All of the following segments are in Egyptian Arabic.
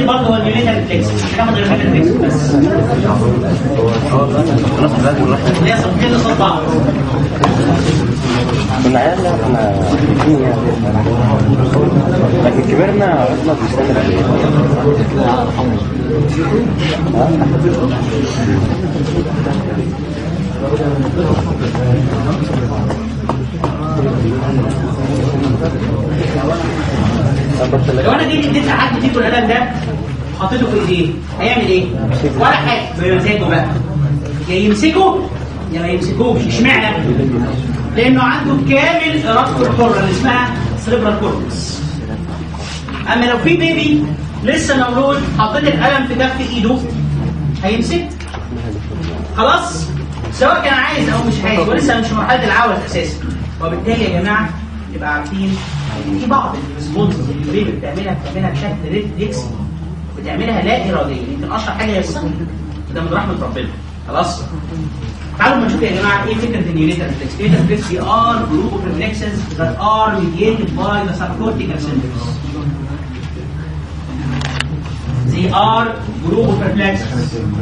برضه هو النيوليتال ريفلكس مش هناخد غير الريفلكس بس اللي هي صوتين لصوت بعض كنا عيال لا احنا عارفين يعني لكن كبرنا عرفنا بنستعمل ايه لو انا جيت اديت لحد فيكم القلم ده حطيته في ايديه هيعمل ايه؟ ولا حاجه بمزاجه بقى يا يمسكه يا ما يمسكوش اشمعنى؟ لانه عنده كامل ارادته الحره اللي اسمها سريبرال كورتكس اما لو في بيبي لسه مولود حطيت القلم في كف ايده هيمسك خلاص سواء كان عايز او مش عايز ولسه مش في مرحله العوز اساسا وبالتالي يا جماعه نبقى عارفين ان في بعض الريسبونسز اللي البيبي بتعملها بتعملها بشكل ريفلكسي بتعملها لا اراديه يمكن اشهر حاجه هي الصبر ده من رحمه ربنا خلاص تعالوا ما نشوف يا جماعه ايه فكره النيوليتال ريفلكس النيوليتال ريفلكس دي ار جروب اوف ريفلكسز ذات ار mediated by the subcortical centers They are group of reflexes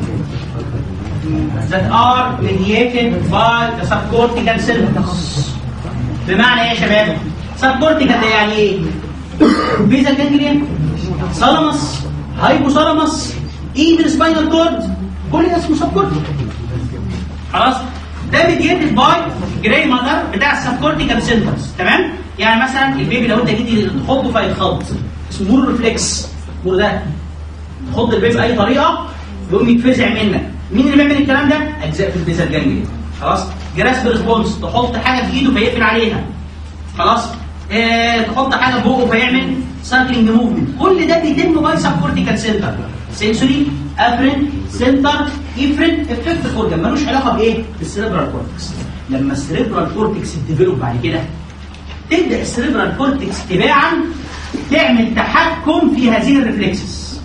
that are mediated by the subcortical centers بمعنى ايه يا شباب؟ subcortical ده يعني ايه؟ بيزا جانجليا ثالاموس هايبوثالاموس ايفن سباينال كورد كل ده اسمه subcortical خلاص ده ميديتد باي جراي ماتر بتاع السبكورتيكال سنترز تمام يعني مثلا البيبي لو انت جيت تخضه فيتخض اسمه مور ريفلكس مور ده تخض البيبي باي طريقه يقوم يتفزع منك مين اللي بيعمل الكلام ده اجزاء في البيزا الجانجليا خلاص جراسب ريسبونس تحط حاجه في ايده فيقفل عليها خلاص آه تحط حاجه في بقه فيعمل سايكلينج موفمنت كل ده بيتم باي سبكورتيكال سنتر سنسوري افرين سنتر افرين افكت اورجان ملوش علاقه بايه؟ بالسيريبرال كورتكس لما السيريبرال كورتكس تديفلوب بعد كده تبدا السيريبرال كورتكس تباعا تعمل تحكم في هذه الريفلكسز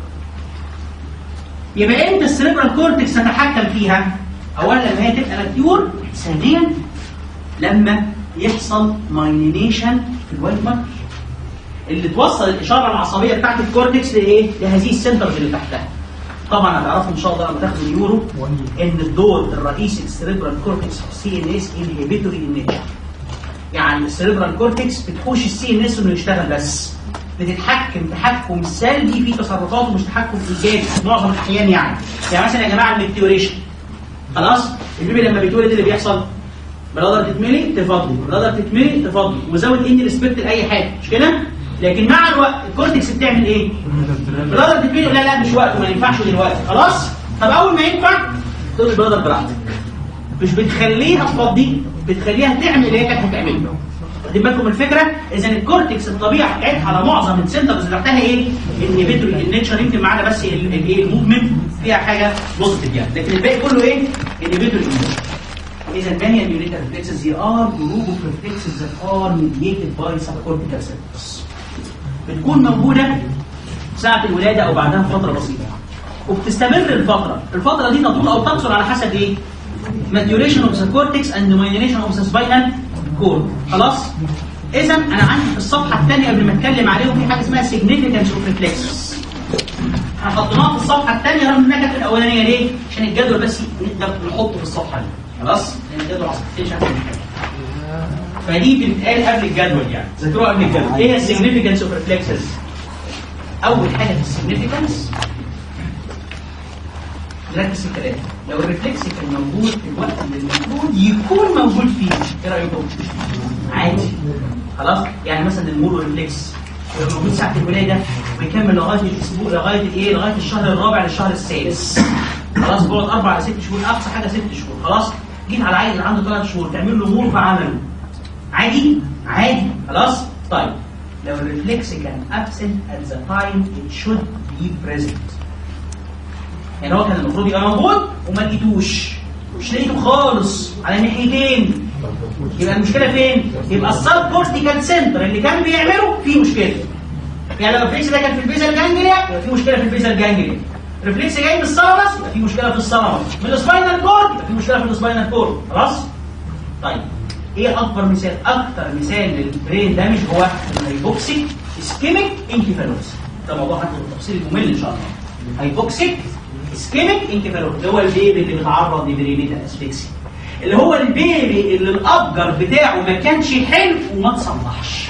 يبقى امتى السيريبرال كورتكس تتحكم فيها؟ اولا لما هي تبقى ماتيور ثانيا لما يحصل مايلينيشن في الوايت ماتر اللي توصل الاشاره العصبيه بتاعت الكورتكس لايه؟ لهذه السنترز اللي تحتها. طبعا هتعرفوا ان شاء الله لما تاخدوا اليورو ان الدور الرئيسي للسريبرال كورتكس في السي ان اس انهبيتوري النيتشر. يعني السريبرال كورتكس بتحوش السي ان اس انه يشتغل بس. بتتحكم تحكم سلبي في تصرفاته مش تحكم ايجابي في معظم الاحيان يعني. يعني مثلا يا جماعه الميتيوريشن خلاص؟ البيبي لما بيتولد اللي بيحصل بلادر تتملي تفضي بلادر تتملي تفضي وزود اني ريسبكت لاي حاجه مش كده؟ لكن مع الوقت الكورتكس بتعمل ايه؟ البلادر تتملي لا لا مش وقته ما ينفعش دلوقتي خلاص؟ طب اول ما ينفع تقول البلادر براحتك مش بتخليها تفضي بتخليها تعمل اللي هي كانت هتعمله واخدين بالكم من الفكره؟ اذا الكورتكس الطبيعه بتاعتها على معظم السنترز اللي تحتها ايه؟ النيبيتوري النيتشر يمكن معانا بس الايه الموفمنت فيها حاجه بوزيتيف يعني لكن الباقي كله ايه؟ النيبيتوري إذا البنية النيوليتال ريفلكسز هي ار جروب اوف ريفلكسز ذات ار ميديتد باي سبكورتيكال سيلز بتكون موجودة ساعة الولادة أو بعدها بفترة بسيطة وبتستمر الفترة الفترة دي تطول أو تقصر على حسب إيه؟ maturation of the cortex and myelination of the spinal cord خلاص؟ إذا أنا عندي في الصفحة الثانية قبل ما أتكلم عليهم في حاجة اسمها significance of reflexes حطيناها في الصفحة الثانية رغم إنها كانت في الأولانية ليه؟ عشان الجدول بس نقدر نحطه في الصفحة دي خلاص؟ لأن الجدول أصلا مش عارف فدي بتتقال قبل الجدول يعني ذاكروها قبل الجدول ايه هي السيجنيفيكانس اوف ريفلكسز اول حاجه في السيجنيفيكانس ركز في الكلام لو الريفلكس كان موجود في الوقت اللي المفروض يكون موجود فيه ايه رايكم عادي خلاص يعني مثلا المولو ريفلكس يبقى موجود ساعه الولاده ويكمل لغايه الاسبوع لغايه الايه لغايه الشهر الرابع للشهر السادس خلاص بيقعد اربع لست شهور اقصى حاجه ست شهور خلاص جيت على عيل عنده ثلاث شهور تعمل له مول فعمله عادي عادي خلاص طيب لو الريفلكس كان absent at the time it should be present يعني هو كان المفروض يبقى موجود وما لقيتوش مش لقيته خالص على ناحيتين يبقى المشكله فين؟ يبقى السب كورتيكال سنتر اللي كان بيعمله فيه مشكله يعني لو الريفلكس ده كان في البيزا الجانجليا يبقى في مشكله في البيزا الجانجليا ريفلكس جاي من السلامس يبقى في مشكله في السلامس من السباينال كورد يبقى في مشكله في السباينال كورد خلاص طيب ايه اكبر مثال اكتر مثال للبرين دامج هو الهيبوكسيك اسكيميك انكيفالوس ده موضوع هناخده بالتفصيل الممل ان شاء الله هايبوكسيك اسكيميك انكفالوباثي اللي هو البيبي اللي بيتعرض لبرينيتال اسفكسي اللي هو البيبي اللي الابجر بتاعه ما كانش حلو وما تصلحش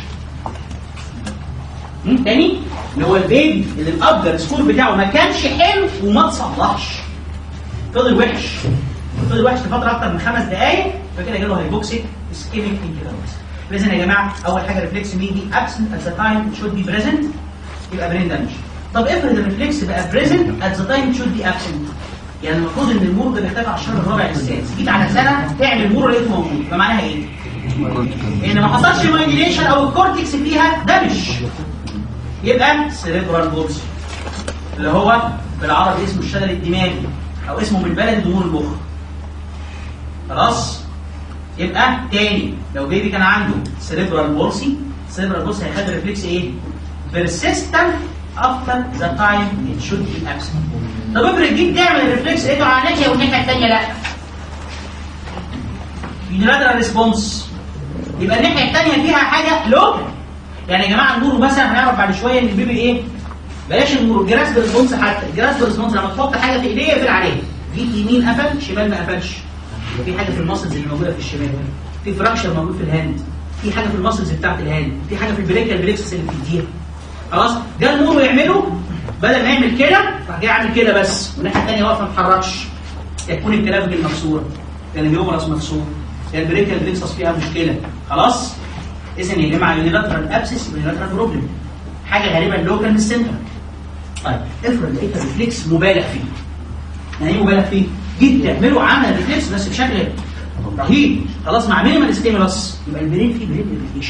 مم، تاني اللي هو البيبي اللي الابجر سكور بتاعه ما كانش حلو وما تصلحش فضل وحش فضل وحش لفتره اكتر من خمس دقائق فكده جاله هايبوكسيك اسكيميك انكفالوباثي لازم يا جماعه اول حاجه ريفلكس مين دي absent at the time it should be present يبقى برين دامج طب افرض الريفلكس بقى present at the time it should be absent يعني المفروض ان المور ده بيختفي على الشهر الرابع للسادس جيت على سنه تعمل مور لقيته موجود فمعناها ايه؟ ان ما حصلش مايجريشن او الكورتكس فيها دمج يبقى سيريبرال بولس اللي هو بالعربي اسمه الشلل الدماغي او اسمه بالبلد ضمور المخ خلاص يبقى تاني لو بيبي كان عنده سيريبرال بولسي سيريبرال بولسي هيخلي ريفلكس ايه؟ persistent after the time it should be absent طب افرض جيت تعمل الريفلكس لقيته على ناحيه والناحيه الثانيه لا unilateral ريسبونس يبقى الناحيه الثانيه فيها حاجه لوكال يعني يا جماعه النور مثلا هنعرف بعد شويه ان البيبي ايه بلاش النور الجراس ريسبونس حتى الجراس ريسبونس لما تحط حاجه في ايديه يقفل عليها في يمين قفل شمال ما قفلش يبقى في حاجه في الماسلز اللي موجوده في الشمال في فراكشر موجود في الهاند في حاجه في الماسلز بتاعت الهاند في حاجه في البريكال بريكسس اللي بتديها خلاص ده النور يعمله بدل ما يعمل كده راح جاي عامل كده بس والناحيه الثانيه واقفه ما تتحركش تكون الكلافيكل مكسوره كان الهيومرس مكسور كان البريكال بريكسس فيها مشكله خلاص اذا يا جماعه يونيلاترال ابسس يونيلاترال بروبلم حاجه غالبا لوكال من السنتر طيب افرض لقيت الريفلكس مبالغ فيه يعني ايه مبالغ فيه؟ جيت تعمله عمل ريفلكس بس بشكل رهيب خلاص مع مينيمال ستيمولس يبقى البرين فيه برين اريتيشن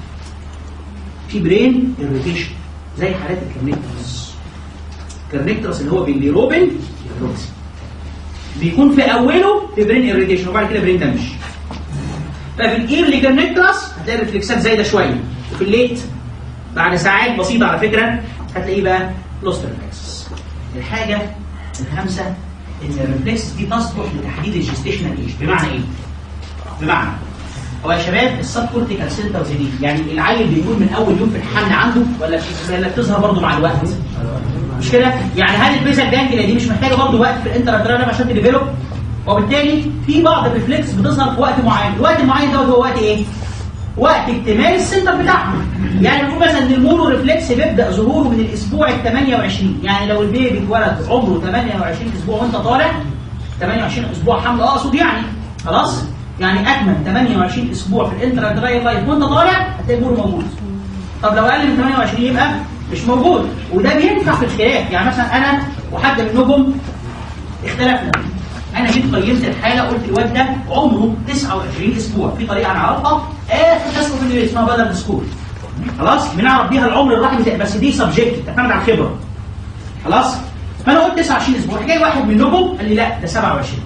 في برين اريتيشن زي حالات الكرنيكترس الكرنيكترس اللي هو بالليروبين يروكسي بيكون في اوله في برين اريتيشن وبعد كده برين دامج ففي الايرلي كرنيكترس هتلاقي الريفلكسات زايده شويه وفي الليت بعد ساعات بسيطه على فكره هتلاقيه بقى لوست ريفلكس الحاجه الخامسه ان الريفلكس دي تصلح لتحديد الجستيشنال ايج بمعنى ايه؟ بمعنى هو يا شباب السب كورتيكال سنترز دي يعني العيل بيكون من اول يوم في الحمل عنده ولا ولا بتظهر برضه مع الوقت؟ مش كده؟ يعني هل البيزل جانجليا دي مش محتاجه برضه وقت في الانترا عشان تديفلوب؟ وبالتالي في بعض الريفلكس بتظهر في وقت معين، الوقت المعين دوت هو وقت ايه؟ وقت اكتمال السنتر بتاعهم يعني نقول مثلا ان المونو ريفلكس بيبدا ظهوره من الاسبوع ال 28 يعني لو البيبي اتولد عمره 28 اسبوع وانت طالع 28 اسبوع حمل اقصد يعني خلاص يعني اكمل 28 اسبوع في الانترا دراي لايف وانت طالع هتلاقي المونو موجود طب لو اقل من 28 يبقى مش موجود وده بينفع في الخلاف يعني مثلا انا وحد منكم اختلفنا انا جيت قيمت الحاله قلت الواد ده عمره 29 اسبوع في طريقه نعرفها اخر حصه في اللي اسمها بدل سكول خلاص بنعرف بيها العمر الرحمي بتاع بس دي سبجكت تعتمد على الخبره خلاص فانا قلت 29 اسبوع جاي واحد منكم قال لي لا ده 27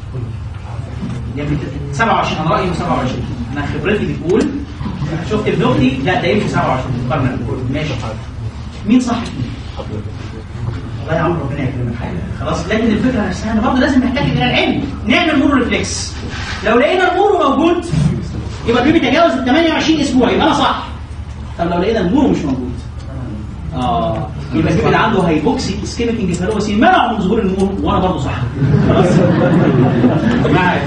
يعني 27 انا رايي 27 انا خبرتي بتقول شفت ابن اختي لا ده يمكن 27 مقارنه ماشي مين صح مين؟ الله يا عم ربنا يكرمك خلاص لكن الفكره نفسها انا برضه لازم نحتاج الى العلم نعمل مور ريفلكس لو لقينا المور موجود يبقى البيبي تجاوز ال 28 اسبوع يبقى انا صح طب لو لقينا المور مش موجود اه يبقى البيبي اللي عنده هايبوكسي اسكيميك انجفالوباسي منع من ظهور المور وانا برضه صح خلاص معاك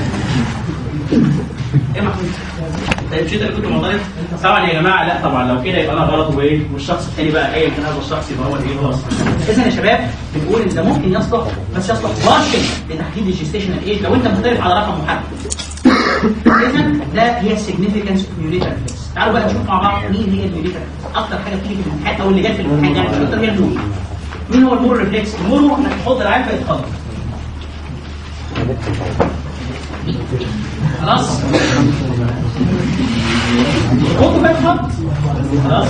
ايه محمود طيب مش انت اللي كنت معترض؟ طبعا يا جماعه لا طبعا لو كده يبقى انا غلط وايه والشخص الثاني بقى ايا كان هذا الشخص يبقى هو الايه هو الصح. اذا يا شباب بنقول ان ده ممكن يصلح بس يصلح بارشل لتحديد الجستيشنال ايج لو انت مختلف على رقم محدد. اذا ده هي السيجنفكانس اوف ميوليتر فيكس. تعالوا بقى نشوف مع بعض مين هي الميوليتر اكتر حاجه بتيجي في الامتحان او اللي جت في الامتحان يعني اكتر هي النور. مين هو المور ريفلكس؟ المور انك تحط العين فيتخضر. خلاص حطوا بقى خط خلاص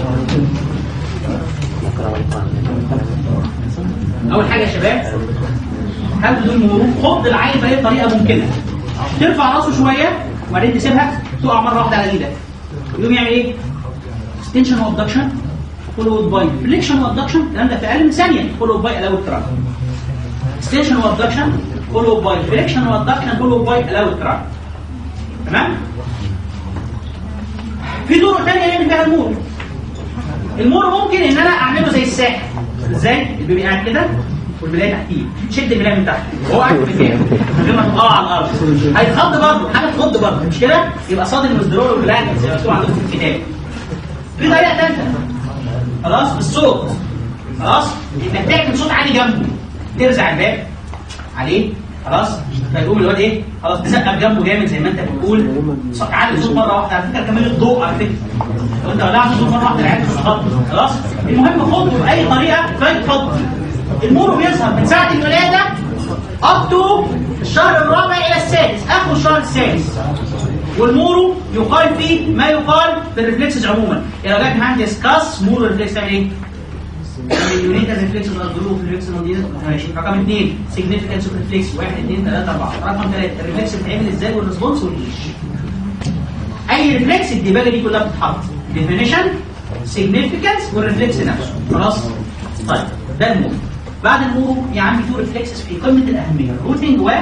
اول حاجه يا شباب هاتوا دول مرور خد العين باي طريقه ممكنه ترفع راسه شويه وبعدين تسيبها تقع مره واحده على ايدك يقوم يعمل ايه؟ extension وابدكشن followed by flexion وابدكشن الكلام ده في اقل من ثانيه followed by allowed track extension وابدكشن followed by flexion وابدكشن followed by allowed track تمام؟ في طرق ثانيه نعمل بيها المور المور ممكن ان انا اعمله زي الساحل ازاي البيبي قاعد كده والملايه تحتيه شد الملايه من تحت وهو قاعد في الجنب من غير ما تقع على الارض هيتخض برضه حاجه تخض برضه مش كده يبقى صاد المزدرول والجلاند زي ما مكتوب عندكم في الكتاب في طريقه ثالثه خلاص بالصوت خلاص انك تعمل صوت عالي جنبه ترزع الباب عليه خلاص فيقوم الواد ايه خلاص تسقف جنبه جامد زي ما انت بتقول صوت عالي صوت مره واحده على فكره كمان الضوء على فكره لو انت ولعت الضوء مره واحده العيال تتخض خلاص المهم خده باي طريقه فيتخض المور بيظهر من ساعه الولاده اب تو الشهر الرابع الى السادس اخر الشهر السادس والمورو يقال فيه ما يقال في الريفلكسز عموما يعني لو جت عندي ديسكاس مورو ريفلكس تعمل ايه؟ اليونيتال ريفلكس الجروب ريفلكس ماشي رقم اثنين سيجنيفيكانس اوف ريفلكس واحد اثنين ثلاثه اربعه رقم ثلاثه الريفلكس بتتعمل ازاي والريسبونس والريش اي ريفلكس الديباجه دي كلها بتتحط ديفينيشن سيجنيفيكانس والريفلكس نفسه خلاص طيب ده المورو بعد المورو يا عمي تو ريفلكسز في قمه الاهميه الروتنج و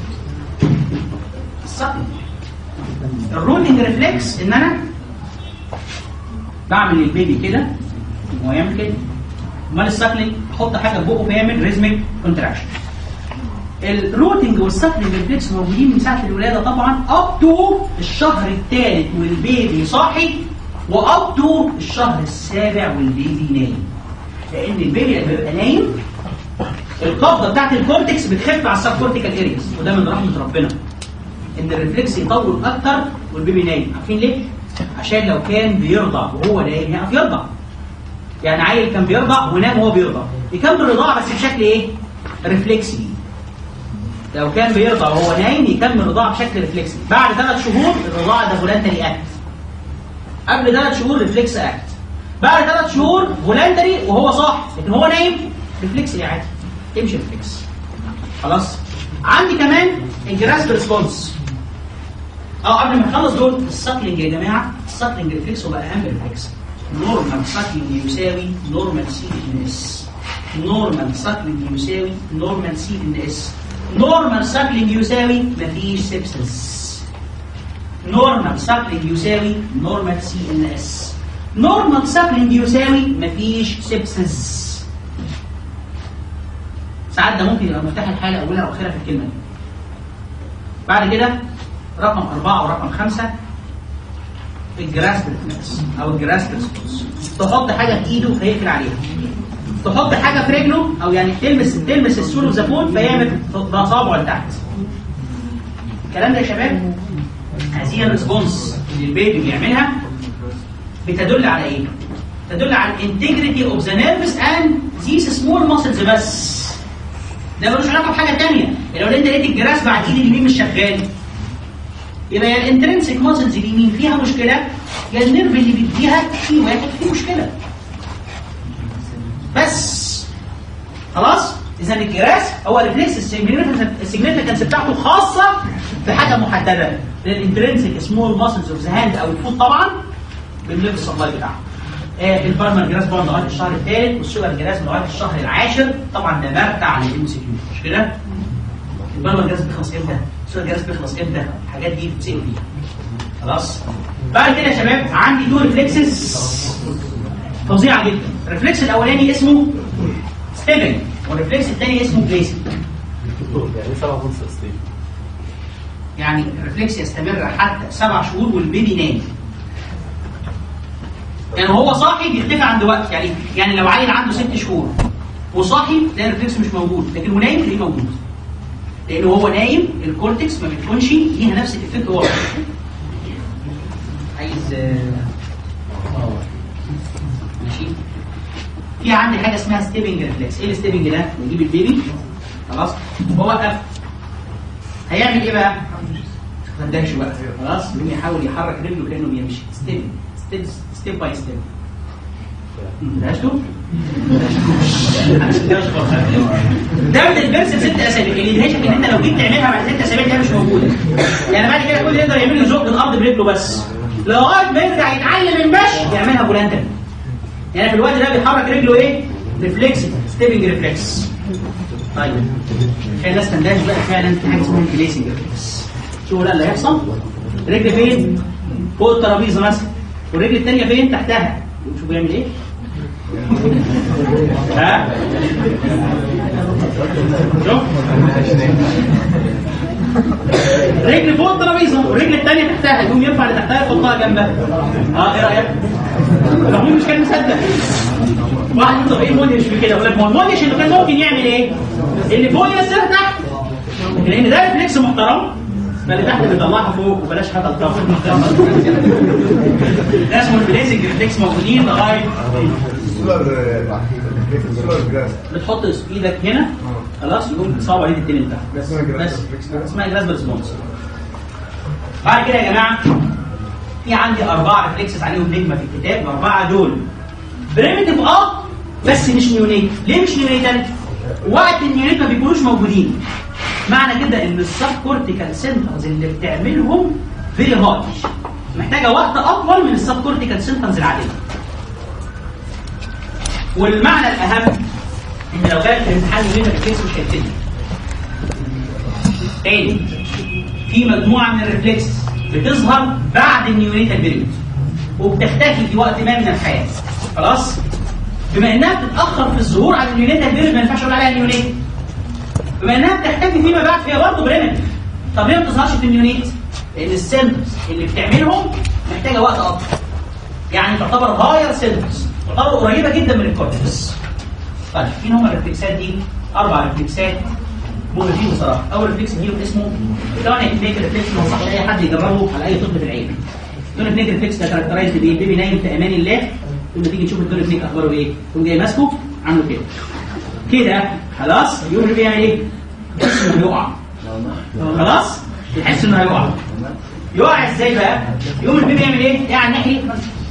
السكن الروتنج ريفلكس ان انا بعمل البيبي كده وهو يعمل كده امال الساكلينج احط حاجه في بقه فيعمل ريزميك كونتراكشن الروتنج والساكلينج ريفلكس موجودين من ساعه الولاده طبعا اب تو الشهر الثالث والبيبي صاحي واب تو الشهر السابع والبيبي نايم لان البيبي لما بيبقى نايم القبضه بتاعت الكورتكس بتخف على السب كورتيكال ارياز وده من رحمه ربنا ان الريفلكس يطول اكتر والبيبي نايم عارفين ليه؟ عشان لو كان بيرضع وهو نايم يعرف يرضع يعني عيل كان بيرضع ونام وهو بيرضع يكمل الرضاعه بس بشكل ايه؟ ريفلكسي لو كان بيرضع وهو نايم يكمل الرضاعه بشكل ريفلكسي بعد ثلاث شهور الرضاعه ده فولنتري اكت قبل ثلاث شهور ريفلكس اكت بعد ثلاث شهور فولنتري وهو صاحي لكن هو نايم ريفلكسي عادي تمشي ريفلكس خلاص عندي كمان الجراسب ريسبونس اه قبل ما نخلص دول الساكلينج يا جماعه الساكلينج ريفلكس هو اهم ريفلكس نورمال ساكلينج يساوي نورمال سي ان اس نورمال ساكلينج يساوي نورمال سي ان اس نورمال ساكلينج يساوي مفيش سيبسس نورمال ساكلينج يساوي نورمال سي ان اس نورمال ساكلينج يساوي مفيش سيبسس ساعات ده ممكن يبقى مفتاح الحاله اولها واخرها في الكلمه دي بعد كده رقم أربعة ورقم خمسة الجراس ريفلكس أو الجراس ريسبونس تحط حاجة في إيده فيقفل عليها تحط حاجة في رجله أو يعني تلمس تلمس السول اوف ذا فود فيعمل بأصابعه لتحت الكلام ده يا شباب هذه الريسبونس اللي البيبي بيعملها بتدل على إيه؟ تدل على الانتجريتي اوف ذا نيرفز اند ذيس سمول ماسلز بس ده ملوش علاقه بحاجه ثانيه لو انت لقيت الجراس بعد ايد اليمين مش شغال يبقى يا الانترنسك ماسلز اليمين فيها مشكله يا النيرف اللي بيديها في واحد فيه مشكله بس خلاص اذا الجراس هو ريفلكس السيجنيفيكانس بتاعته خاصه في حاجه محدده للانترنسك سمول ماسلز اوف ذا هاند او الفوت طبعا بالنيرف سبلاي بتاعه آه البارمر جراس بقى لغايه الشهر الثالث والسوبر جراس لغايه الشهر العاشر طبعا ده مرتع للام سي كيو مش كده؟ البارمر جراس بيخلص امتى؟ السوبر جراس بيخلص امتى؟ الحاجات دي بتسال فيها خلاص؟ بعد كده يا شباب عندي تو ريفلكسز فظيعه جدا الريفلكس الاولاني اسمه ستيبنج والريفلكس الثاني اسمه بليسنج يعني سبعة ونص ستيب يعني الريفلكس يستمر حتى سبع شهور والبيبي نايم يعني هو صاحي بيختفي عند وقت يعني يعني لو عيل عنده ست شهور وصاحي تلاقي الريفلكس مش موجود لكن هو نايم تلاقيه موجود لان هو نايم الكورتكس ما بتكونش ليها نفس الافكت هو عايز آه، ماشي في عندي حاجه اسمها ستيبنج ريفلكس ايه الستيبنج ده نجيب البيبي خلاص ووقف هيعمل ايه بقى ما تندهش بقى خلاص يقوم يحاول يحرك رجله كانه بيمشي ستيب ستيب ستيب باي ستيب دهشته؟ ده من الدرس ست اسابيع اللي يدهشك ان انت لو جيت تعملها بعد ست اسابيع دي مش موجوده يعني بعد كده كل اللي يقدر يعمله يزق الارض برجله بس لغايه ما يرجع يتعلم المشي يعملها فولنتري يعني في الوقت ده بيحرك رجله ايه؟ ريفلكس ستيبنج ريفلكس طيب عشان الناس تندهش بقى فعلا في حاجه اسمها بليسنج ريفلكس شوفوا ده اللي هيحصل رجل فين؟ فوق الترابيزه مثلا والرجل الثانيه فين؟ تحتها شوفوا بيعمل ايه؟ ها شوف رجل فوق الترابيزه والرجل الثانيه تحتها يقوم يرفع اللي تحتها يحطها جنبها اه ايه رايك؟ محمود مش كان مصدق واحد يقول طب ايه المدهش في كده؟ يقول لك ما هو المدهش انه كان ممكن يعمل ايه؟ اللي فوق ينزلها تحت لان ده ريفلكس محترم فاللي تحت بيطلعها فوق وبلاش حاجه الطرف ده اسمه البليزنج ريفلكس موجودين لغايه سولار سولار جراس بتحط ايدك هنا خلاص يقوم صابع ايد التاني بتاعك بس اسمها جراس بس ريفلكس ده؟ اسمها جراس ريسبونس بعد كده يا جماعه في عندي اربعه ريفلكسز عليهم نجمه في الكتاب الاربعه دول بريمتيف اه بس مش نيونيت ليه مش نيونيتال؟ وقت النيونيت ما بيكونوش موجودين معنى كده ان السب كورتيكال سنترز اللي بتعملهم فيري هارد محتاجه وقت اطول من السب كورتيكال سنترز العاديه والمعنى الاهم ان لو جالك الامتحان يومين الريفلكس مش هيبتدي تاني في مجموعه من الريفلكس بتظهر بعد النيونيتال بيريود وبتختفي في وقت ما من الحياه خلاص بما انها بتتاخر في الظهور عن النيونيتال بيريود ما ينفعش اقول عليها نيونيت بما انها بتختفي فيما بعد فهي برضه بريمتيف طب ليه ما بتظهرش في النيونيت؟ لان السنترز اللي بتعملهم محتاجه وقت اطول يعني تعتبر هاير سنترز تعتبر قريبه جدا من الكورتكس طيب مين هم الريفلكسات دي؟ اربع ريفلكسات مهمين بصراحه اول ريفلكس فيهم اسمه تونيك نيك ريفلكس ما انصحش اي حد يجربه على اي طفل في العين تونيك نيك ريفلكس ده كاركترايزد بايه؟ البيبي نايم في امان الله لما تيجي تشوف التونيك نيك اخباره ايه؟ تقوم جاي ماسكه عامله كده كده خلاص يقوم البيبي يعمل ايه؟ يحس انه هيقع خلاص؟ يحس انه هيقع يقع ازاي بقى؟ يقوم البيبي يعمل ايه؟ يقع على الناحيه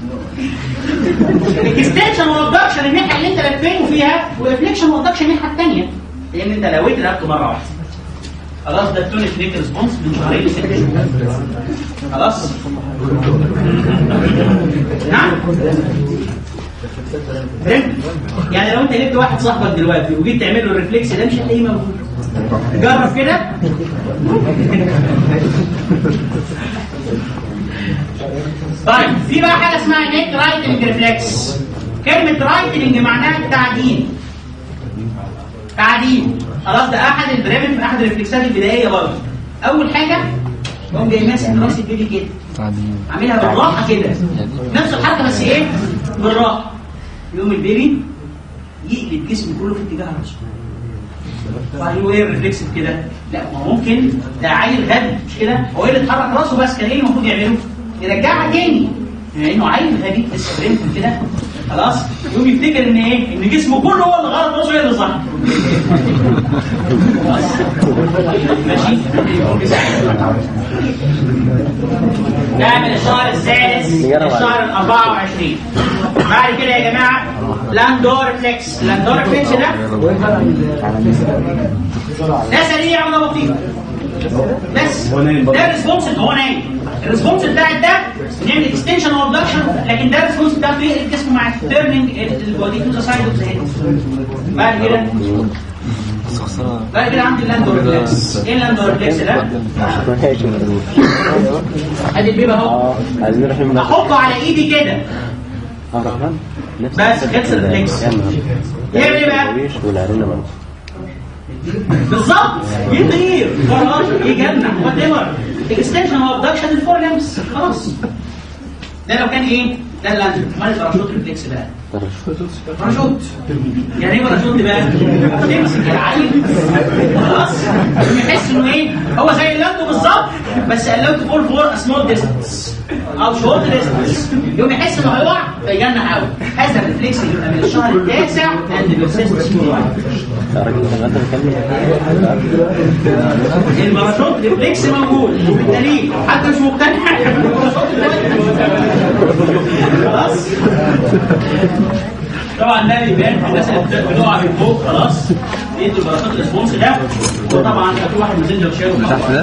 الاكستنشن والابدكشن الناحيه اللي انت لفيته فيها والريفليكشن والابدكشن الناحيه الثانيه لان انت لويت رقبته مره واحده خلاص ده التونيك نيك ريسبونس من شهرين لست شهور خلاص نعم فهمت؟ يعني لو انت جبت واحد صاحبك دلوقتي وجيت تعمل له الريفلكس ده مش هتلاقيه موجود جرب كده طيب في بقى حاجه اسمها نيك رايتنج ريفلكس كلمه رايتنج معناها التعديل تعديل خلاص ده احد البريمت احد الريفلكسات البدائيه برضه اول حاجه يقوم جاي ماسك راس البيبي كده عاملها بالراحه كده نفس الحركه بس ايه بالراحه يقوم البيبي يقلب جسمه كله في اتجاه راسه وبعدين هو ايه الريفلكس كده؟ لا ما هو ممكن ده عيل غبي مش كده؟ هو ايه اللي اتحرك راسه بس كان ايه المفروض يعمله؟ يرجعها تاني بما انه عيل غبي لسه برنت كده خلاص يقوم يفتكر ان ايه؟ ان جسمه كله هو اللي غلط راسه هي اللي صح خلاص؟ ماشي؟ نعمل الشهر الثالث الشهر ال 24 بعد كده يا جماعه لاندور ريفلكس لاندور ريفلكس ده ده سريع ولا بطيء بس ده الريسبونس هو نايم الريسبونس بتاع ده بنعمل اكستنشن او ابدكشن لكن ده الريسبونس بتاع بيقلب الجسم مع تيرنينج البودي تو ذا سايد اوف ذا هيد بعد كده بعد كده عندي اللاندور ريفلكس ايه اللاندور ريفلكس ده؟ ادي البيبه اهو اه عايزين نروح المدرسة احطه على ايدي كده اه رحمن نفس بس خلص الريفلكس يعمل ايه بقى؟ والعرينة برضه بالظبط يطير خلاص يجنح وات ايفر اكستنشن او ابدكشن الفور لمس خلاص ده لو كان ايه؟ ده اللاندر امال الباراشوت ريفلكس بقى باراشوت يعني ايه باراشوت بقى؟ تمسك العيل خلاص يحس انه ايه؟ هو زي اللاندو بالظبط بس قلبت فور فور سمول ديستنس او شورت ديستنس يوم يحس انه هيقع فيجنح قوي هذا الريفلكس بيبقى من الشهر التاسع اند بيرسيست يا راجل طب انت بتكلم الباراشوت ريفلكس موجود بالدليل حتى مش مقتنع الباراشوت خلاص طبعا ده بيبان في الناس اللي بتقع من فوق خلاص بيدوا الباراشوت ريسبونس ده وطبعا كان في واحد ماسنجر شاله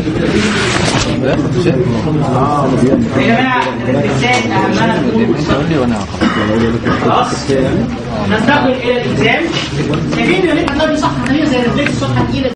يا جماعه الريفلكسات اهمها تكون خلاص ننتقل الى الالزام شايفين ان الريفلكس ده صح زي الريفلكس الصفحه الثقيله